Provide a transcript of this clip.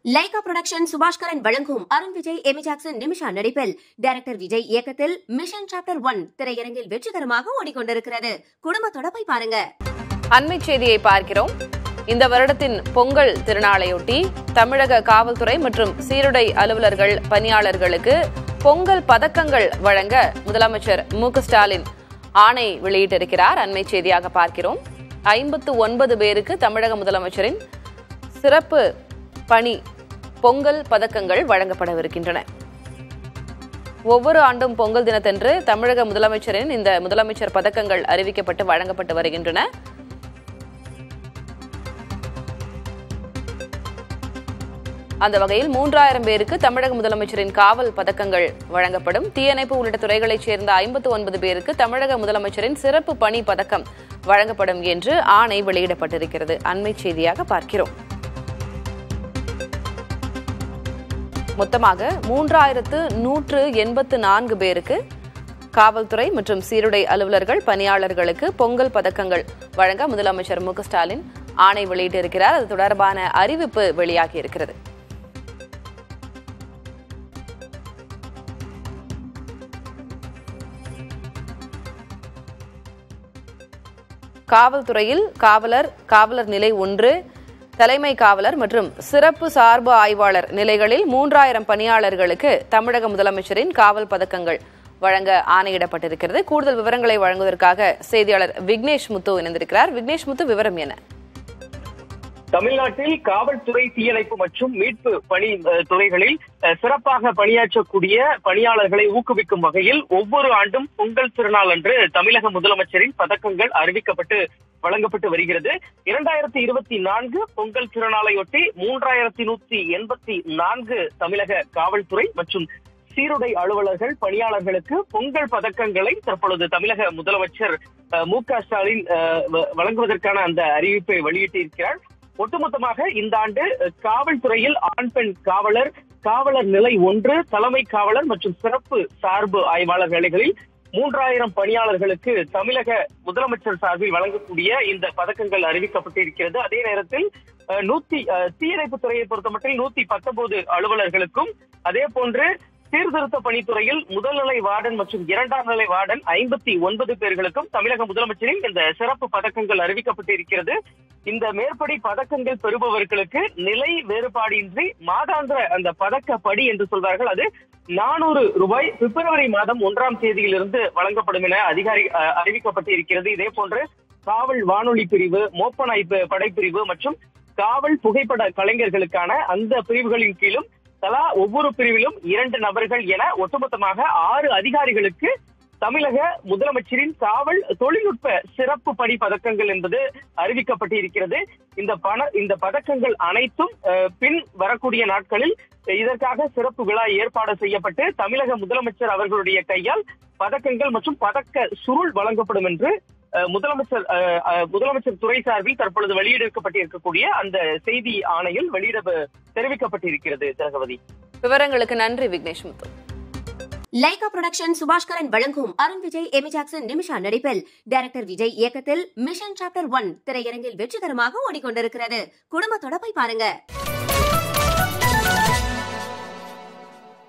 Lyca production Subaskaran வழங்கும் Arun Vijay Amy Jackson Nimisha நடிப்பில் director Vijay இயக்கத்தில் மிஷன் சாப்டர் ஒன் திரையரங்கில் வெற்றிகரமாக ஓடிக்கொண்டிருக்கிறது குடும்பத்தோட போய் பாருங்க அண்மை செய்தியை பார்க்கிறோம் இந்த வருடத்தின் பொங்கல் திருநாளையொட்டி தமிழக காவல்துறை மற்றும் சீருடை அலுவலர்கள் பணியாளர்களுக்கு பொங்கல் பதக்கங்கள் வழங்க முதலமைச்சர் மு க ஸ்டாலின் ஆணை வெளியிட்டிருக்கிறார் அண்மை செய்தியாக பார்க்கிறோம் ஐம்பத்து ஒன்பது பேருக்கு தமிழக முதலமைச்சரின் சிறப்பு பணி பொங்கல் பதக்கங்கள் வழங்கப்படவிருக்கின்றன ஒவ்வொரு ஆண்டும் பொங்கல் தினத்தன்று தமிழக முதலமைச்சரின் இந்த முதலமைச்சர் பதக்கங்கள் அறிவிக்கப்பட்டு வழங்கப்பட்டு வருகின்றன அந்த வகையில் மூன்றாயிரம் பேருக்கு தமிழக முதலமைச்சரின் காவல் பதக்கங்கள் வழங்கப்படும் தீயணைப்பு உள்ளிட்ட துறைகளைச் சேர்ந்த ஐம்பத்து ஒன்பது பேருக்கு தமிழக முதலமைச்சரின் சிறப்பு பணி பதக்கம் வழங்கப்படும் என்று ஆணை வெளியிடப்பட்டிருக்கிறது அண்மை செய்தியாக பார்க்கிறோம் மொத்தமாக மூன்றாயிரத்து நூற்று எண்பத்து நான்கு பேருக்கு காவல்துறை மற்றும் சீருடை அலுவலர்கள் பணியாளர்களுக்கு பொங்கல் பதக்கங்கள் வழங்க முதலமைச்சர் மு க ஸ்டாலின் ஆணை வெளியிட்டிருக்கிறார் அது தொடர்பான அறிவிப்பு வெளியாகியிருக்கிறது காவல்துறையில் காவலர் காவலர் நிலை ஒன்று தலைமை காவலர் மற்றும் சிறப்பு சார்பு ஆய்வாளர் நிலைகளில் மூன்றாயிரம் பணியாளர்களுக்கு தமிழக முதலமைச்சரின் காவல் பதக்கங்கள் வழங்க ஆணையிடப்பட்டிருக்கிறது கூடுதல் விவரங்களை வழங்குவதற்காக செய்தியாளர் விக்னேஷ் முத்து இணைந்திருக்கிறார் விக்னேஷ் முத்து விவரம் என்ன தமிழ்நாட்டில் காவல்துறை தீயணைப்பு மற்றும் மீட்பு பணி அஹ், துறைகளில் அஹ், சிறப்பாக பணியாற்றக்கூடிய பணியாளர்களை ஊக்குவிக்கும் வகையில் ஒவ்வொரு ஆண்டும் பொங்கல் திருநாள் அன்று தமிழக முதலமைச்சரின் பதக்கங்கள் அறிவிக்கப்பட்டு வழங்கப்பட்டு வருகிறது இரண்டாயிரத்தி இருபத்தி நான்கு பொங்கல் திருநாளையொட்டி மூன்றாயிரத்தி நூத்தி எண்பத்தி நான்கு தமிழக காவல்துறை மற்றும் சீருடை அலுவலர்கள் பணியாளர்களுக்கு பொங்கல் பதக்கங்களை தற்பொழுது தமிழக முதலமைச்சர் அஹ், மு க ஸ்டாலின் அஹ், வ- வழங்குவதற்கான அந்த அறிவிப்பை வெளியிட்டிருக்கிறார் ஒட்டுமொத்தமாக இந்த ஆண்டு அஹ், காவல்துறையில் ஆண் பெண் காவலர் காவலர் நிலை ஒன்று தலைமை காவலர் மற்றும் சிறப்பு சார்பு ஆய்வாளர் நிலைகளில் மூன்றாயிரம் பணியாளர்களுக்கு தமிழக முதலமைச்சர் சார்பில் வழங்கக்கூடிய இந்த பதக்கங்கள் அறிவிக்கப்பட்டிருக்கிறது அதே நேரத்தில் அஹ், நூத்தி அஹ், தீயணைப்பு துறையை பொறுத்தமட்டில் நூத்தி பத்தொன்பது அலுவலர்களுக்கும் அதே போன்று சீர்திருத்த பணித்துறையில் முதல்நிலை வார்டன் மற்றும் இரண்டாம் நிலை வார்டன் ஐம்பத்தி ஒன்பது பேர்களுக்கும் தமிழக முதலமைச்சரின் இந்த சிறப்பு பதக்கங்கள் அறிவிக்கப்பட்டிருக்கிறது இந்த மேற்படி பதக்கங்கள் பெறுபவர்களுக்கு நிலை வேறுபாடின்றி மாதாந்திர அந்த பதக்க படி என்று சொல்வார்கள் அது நானூறு ரூபாய் பிப்ரவரி மாதம் ஒன்றாம் தேதியிலிருந்து வழங்கப்படும் என அதிகாரி அஹ், அறிவிக்கப்பட்டிருக்கிறது இதே போன்று காவல் வானொலி பிரிவு மோப்பனாய் ப- படைப்பிரிவு மற்றும் காவல் புகைப்பட கலைஞர்களுக்கான அந்த பிரிவுகளின் கீழும் தலா ஒவ்வொரு பிரிவிலும் இரண்டு நபர்கள் என ஒட்டுமொத்தமாக ஆறு அதிகாரிகளுக்கு தமிழக முதலமைச்சரின் காவல் தொழில்நுட்ப சிறப்பு பணி பதக்கங்கள் என்பது அறிவிக்கப்பட்டிருக்கிறது இந்த பண இந்த பதக்கங்கள் அனைத்தும் அஹ், பின் வரக்கூடிய நாட்களில் இதற்காக சிறப்பு விழா ஏற்பாடு செய்யப்பட்டு தமிழக முதலமைச்சர் அவர்களுடைய கையால் பதக்கங்கள் மற்றும் பதக்க சுருள் வழங்கப்படும் என்று அஹ், முதலமைச்சர் அஹ், அஹ், முதலமைச்சர் துறை சார்பில் தற்பொழுது வெளியிடப்பட்டிருக்கக்கூடிய அந்த செய்தி ஆணையில் வெளியிட தெரிவிக்கப்பட்டிருக்கிறது திலகவதி விவரங்களுக்கு நன்றி விக்னேஷ் முத்து லைகா புரொடக்ஷன் சுபாஷ்கரன் வழங்கும் அருண் விஜய் எமி ஜாக்சன் நிமிஷா நடிப்பில் டைரக்டர் விஜய் இயக்கத்தில் மிஷன் சாப்டர் ஒன் திரையரங்கில் வெற்றிகரமாக ஓடிக்கொண்டிருக்கிறது குடும்பத்தோட போய் பாருங்க